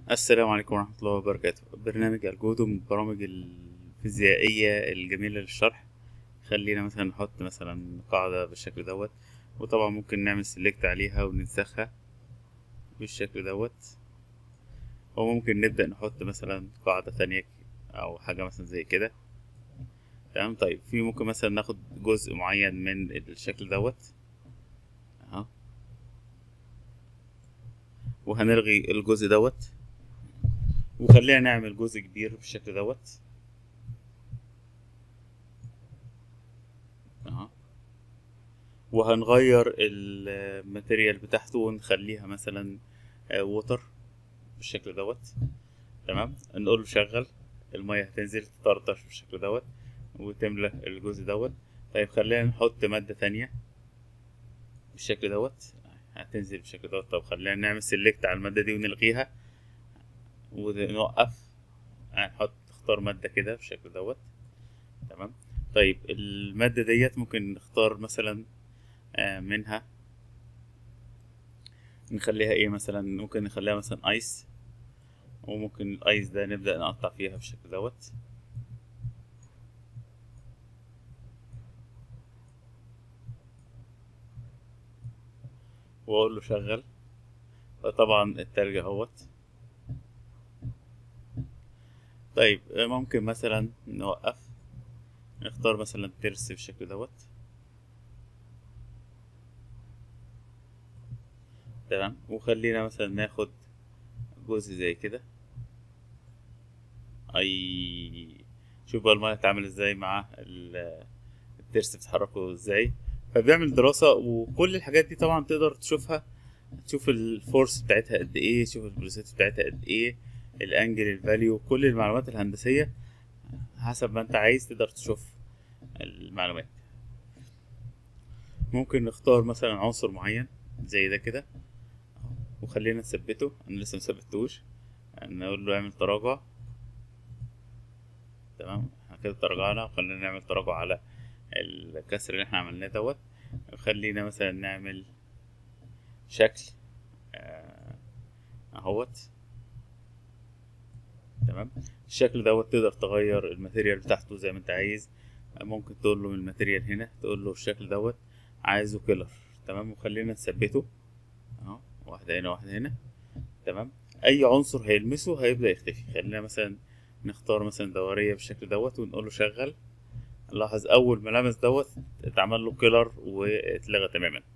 السلام عليكم ورحمة الله وبركاته برنامج الجودو من البرامج الفيزيائية الجميلة للشرح خلينا مثلا نحط مثلا قاعدة بالشكل دوت وطبعا ممكن نعمل سيلكت عليها وننسخها بالشكل دوت وممكن نبدأ نحط مثلا قاعدة تانية أو حاجة مثلا زي كده تمام طيب في ممكن مثلا ناخد جزء معين من الشكل دوت اهو وهنلغي الجزء دوت وخلينا نعمل جزء كبير بالشكل دوت اهو وهنغير الماتيريال بتاعته ونخليها مثلا ووتر بالشكل دوت تمام نقول له شغل المية هتنزل تطرطش بالشكل دوت وتملى الجزء دوت طيب خلينا نحط مادة تانية بالشكل دوت هتنزل بالشكل دوت طب خلينا نعمل سيلكت على المادة دي ونلغيها ونوقف هنحط نختار مادة كده بالشكل دوت تمام طيب المادة ديت ممكن نختار مثلا منها نخليها ايه مثلا ممكن نخليها مثلا ايس وممكن الايس ده نبدأ نقطع فيها بالشكل دوت واقول له شغل فطبعا التلج اهوت طيب ممكن مثلا نوقف نختار مثلا ترس بالشكل دوت تمام وخلينا مثلا ناخد جزء زي كده اي شوف بقى الميه هتعمل ازاي مع الترس بتحركه ازاي فبيعمل دراسة وكل الحاجات دي طبعا تقدر تشوفها تشوف الفورس بتاعتها قد ايه تشوف الفيلوسيتي بتاعتها قد ايه الانجل الفاليو كل المعلومات الهندسية حسب ما انت عايز تقدر تشوف المعلومات ممكن نختار مثلا عنصر معين زي ده كده وخلينا نثبته انا لسه مثبتوش نقول له اعمل تراجع تمام احنا كده تراجعنا وخلينا نعمل تراجع على الكسر اللي احنا عملناه دوت خلينا مثلا نعمل شكل اهوت تمام الشكل دوت تقدر تغير الماتيريال بتاعته زي ما انت عايز ممكن تقول له من الماتيريال هنا تقول له الشكل دوت عايزه كيلر تمام وخلينا نثبته اهو واحدة هنا واحدة هنا تمام اي عنصر هيلمسه هيبدأ يختفي خلينا مثلا نختار مثلا دورية بالشكل دوت ونقول له شغل لاحظ اول ما لمس دوت اتعمل له كيلر واتلغى تماما